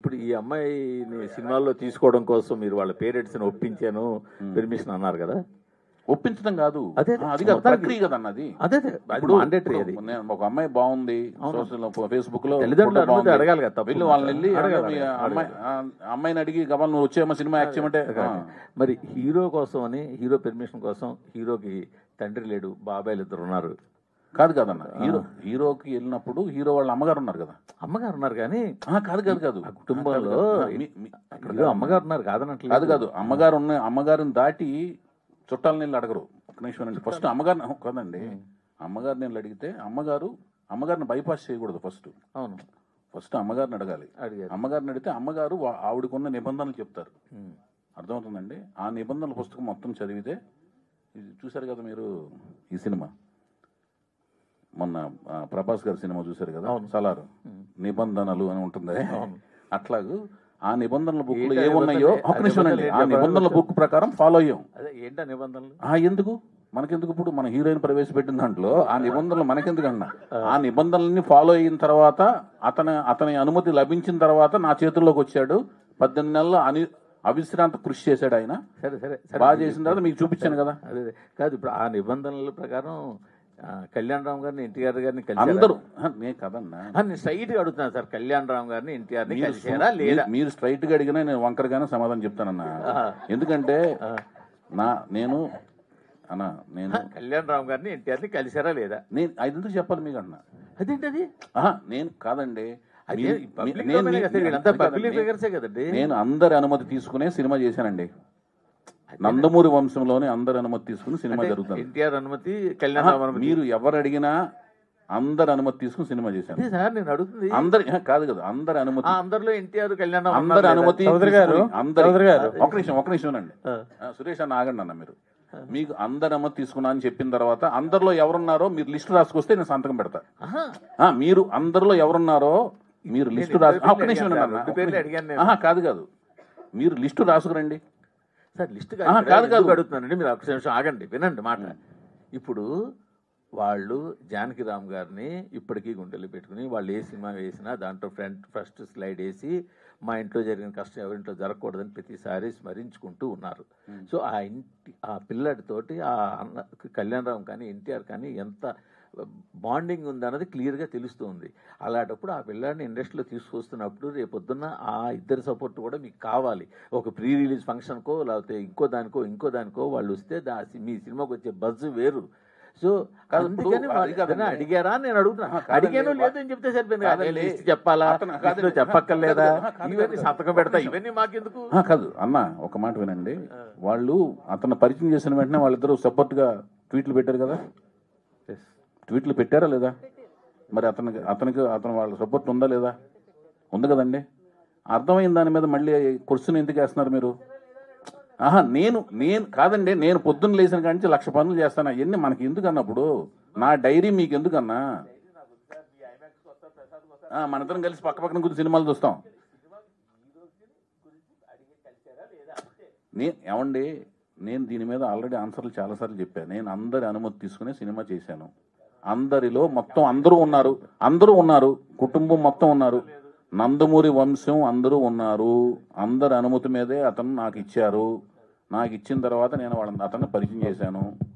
ఇప్పుడు ఈ అమ్మాయిని సినిమాల్లో తీసుకోవడం కోసం మీరు వాళ్ళ పేరెంట్స్ ని ఒప్పించాను పెర్మిషన్ అన్నారు కదా ఒప్పించడం కాదు అదే, ఆ, అది కాదు మొత్తానికి- ప్రక్రియ కదన్న అది అదే అదే అది ఇప్పుడు మాండేటరీ అది ఇప్పుడు నేను ఒక అమ్మాయి బాగుంది సోషల్ ఫేస్బుక్ లో తల్లిదండ్రులు ఫోటో అనుమతి బాగుంది. అడగాలి కదా, తప్పు వెళ్ళి వాళ్ళని వెళ్ళి అడగాలి, మీ అడగాలి. అమ్మాయి ఆ, అమ్మాయిని అడిగి గబాల్ నువ్వు వచ్చేయమ్మా సినిమా యాక్ట్ చేయమంటే ఆ. మరి హీరో కోసం అని హీరో పెర్మిషన్ కోసం హీరోకి తండ్రి లేడు బాబాయిలు ఇద్దరు ఉన్నారు కాదు కాదన్న హీరో హీరోకి వెళ్ళినప్పుడు హీరో వాళ్ళ అమ్మగారు ఉన్నారు కదా అమ్మగారు ఉన్నారు కానీ ఆ, కాదు కాదు కాదు ఆ కుటుంబంలో కాదు, కాదు. మీ- మీ- అక్కడ హీరో అమ్మగారు ఉన్నారు కాదనట్లేదు కాదు కాదు అమ్మగారు ఉన్న అమ్మగారిని దాటి చుట్టాల నీళ్ళు అడగరు ఒక నిమిషం అండి ఫస్ట్ అమ్మగారిని అహ్, కాదండి అమ్మగారిని నీళ్ళు అడిగితే అమ్మగారు అమ్మగారిని బైపాస్ చేయకూడదు ఫస్ట్ అవును ఫస్ట్ అమ్మగారిని అడగాలి అడిగారు అమ్మగారిని అడిగితే అమ్మగారు వా- ఆవిడకున్న నిబంధనలు చెప్తారు ఉమ్. అర్థమవుతుందండి ఆ నిబంధనల పుస్తకం మొత్తం చదివితే ఇది చూశారు కదా మీరు ఈ సినిమా మొన్న ఆ, ప్రభాస్ గారి సినిమా చూశారు కదా సలారు నిబంధనలు అని ఉంటుంది అట్లాగూ ఆ నిబంధనల బుక్ లో ఏంటి ఆ ఏమున్నాయో నిబంధనలు? ఒక నిమిషం అండి ఆ ఆ నిబంధనలు నిబంధనల బుక్ ప్రకారం ఫాలో అయ్యాం అదే ఏంటా నిబంధనలు ఆ ఎందుకు మనకెందుకు ఇప్పుడు మన హీరోయిన్ ప్రవేశపెట్టిన దాంట్లో ఆ నిబంధనలు మనకెందుకు అన్న ఆ నిబంధనల్ని ఫాలో అయిన తర్వాత అతని అతని అనుమతి లభించిన తర్వాత నా చేతుల్లోకి వచ్చాడు పద్దెనిమిది నెలలు అని అవిశ్రాంత కృషి చేశాడు ఆయన సరే సరే సరే బాగా చేసిన తర్వాత మీకు చూపించాను కదా అదే అదే. కాదు ఇప్పుడు ఆ నిబంధనల ప్రకారం ఆ, కళ్యాణ్ రామ్ గారిని ఎన్టీఆర్ గారిని కలిసి అందరూ హ, నేను కదన్నా నేను స్ట్రైట్ గా అడుగుతున్నాను సార్ కళ్యాణ్ రామ్ గారిని ఎన్టీఆర్ ని మీరు కలిసారా సు- లేదా మీరు- మీరు స్ట్రైట్ గా అడిగినా నేను వంకరగానే సమాధానం చెప్తానన్నా ఎందుకంటే నా నేను అన్నా నేను కళ్యాణ్ రామ్ గారిని ఎన్టీఆర్ ని కలిసారా లేదా నేను అది ఎందుకు చెప్పాలి మీకు అన్నా అదేంటది ఆహా, నేను కాదండి అదే మీరు- పబ్లిక్ నేను- డొమైనే కదా సార్, నేను- వీళ్ళంతా అది కాదండి. పబ్లిక్ ఫిగర్సే కదండి నేను అందరి అనుమతి తీసుకునే సినిమా చేశానండి నందమూరి వంశంలోనే అందరి అనుమతి తీసుకుని సినిమా జరుగుతుంది ఎన్టీఆర్ అనుమతి కళ్యాణ్ ఆహా, రామ్ అనుమతి మీరు ఎవరు అడిగినా అందరి అనుమతి తీసుకుని సినిమా చేశాను అదే సార్ నేను అడుగుతుంది అందరి ఆహా, కాదు కదా అందరి అనుమతి ఆ, అందరిలో ఎన్టీఆర్ కళ్యాణ్ రామ్ అందరి ఉన్నారు లేదా? అనుమతి చౌదరి గారు, తీసుకుని అందరి- చౌదరి గారు. ఒక నిమిషం ఒక నిమిషం అండి ఆ, సురేష్ అన్న ఆగండి అన్న మీరు మీకు అందరి అనుమతి తీసుకున్నా అని చెప్పిన తర్వాత అందరిలో ఎవరున్నారో మీరు లిస్ట్ రాసుకొస్తే నేను సంతకం పెడతా ఆహా. ఆ, మీరు అందరిలో ఎవరున్నారో మీరు లిస్టు రాసు ఇద్దరు ఒక్క నిమిషం పేర్లు ఉండండి అడిగాను అన్న. సార్, రెండు పేర్లు అడిగాను నేను. ఆహా, కాదు కాదు మీరు లిస్టు రాసుకురండి సార్ లిస్ట్ ఆహా, కాదు, కాదు. కాదు అడుగుతున్నానండి మీరు ఒక నిమిషం ఆగండి వినండి మాట ఇప్పుడు వాళ్ళు జానకి రామ్ గారిని ఇప్పటికీ గుండెలు పెట్టుకుని వాళ్ళు ఏ సినిమా వేసినా దాంట్లో ఫ్రంట్ ఫస్ట్ స్లైడ్ వేసి మా ఇంట్లో జరిగిన కష్టం ఎవరింట్లో జరగకూడదని ప్రతిసారి స్మరించుకుంటూ ఉన్నారు సో ఆ ఇంటి ఆ పిల్లడితోటి ఆ అన్న కళ్యాణ్ రామ్ కానీ ఎన్టీఆర్ కానీ ఎంత బాండింగ్ ఉందన్నది క్లియర్గా తెలుస్తుంది అలాంటప్పుడు ఆ పిల్లాడిని ఇండస్ట్రీలో తీసుకొస్తున్నప్పుడు రేపొద్దున్న ఆ ఇద్దరి సపోర్ట్ కూడా మీకు కావాలి ఒక ప్రీ రిలీజ్ ఫంక్షన్కో లేకపోతే ఇంకో దానికో ఇంకో దానికో వాళ్ళు వస్తే దా మీ సినిమాకి వచ్చే బజ్ వేరు సో కాదు, ఇప్పుడు అందుకని అది వాళ్ళు కాదండి. ఏదైనా అడిగారా అని నేను అడుగుతున్నా ఆహా, కాదండి. అడిగాను లేదు అని చెప్తే సరిపోయింది కాదండి. నేను లిస్ట్ చెప్పాలా అతను- కాదండి. లిస్ట్లో చెప్పక్కర్లేదా కాదు, కాదు, కాదు, ఇవన్నీ కాదు. సంతకం పెడతా ఇవన్నీ మాకెందుకు ఆ, కాదు అన్న ఒక మాట వినండి వాళ్ళు అతను పరిచయం చేసిన వెంటనే వాళ్ళిద్దరూ సపోర్ట్ గా ట్వీట్లు పెట్టారు కదా ట్వీట్లు పెట్టారా లేదా మరి అతనికి అతనికి అతను వాళ్ళ సపోర్ట్ ఉందా లేదా ఉంది కదండి అర్థమైన దాని మీద మళ్ళీ క్వశ్చన్ ఎందుకు వేస్తున్నారు మీరు ఆహా నేను నేను కాదండి నేను పొద్దున్న లేచిన కాడి నుంచి లక్ష పనులు చేస్తాను అవన్నీ మనకి ఎందుకు అన్నప్పుడు నా డైరీ మీకు ఎందుకన్నా ఆ, మనిద్దరం కలిసి పక్క పక్కన కూర్చొని సినిమాలు చూస్తాం నేను ఏమండి నేను దీని మీద ఆల్రెడీ ఆన్సర్లు చాలాసార్లు చెప్పాను నేను అందరి అనుమతి తీసుకుని సినిమా చేశాను అందరిలో మొత్తం అందరూ ఉన్నారు అందరూ ఉన్నారు కుటుంబం మొత్తం ఉన్నారు నందమూరి వంశం అందరూ ఉన్నారు అందరి అనుమతి మీదే అతను నాకు ఇచ్చారు నాకు ఇచ్చిన తర్వాత నేను వాళ్ళని అతన్ని పరిచయం చేశాను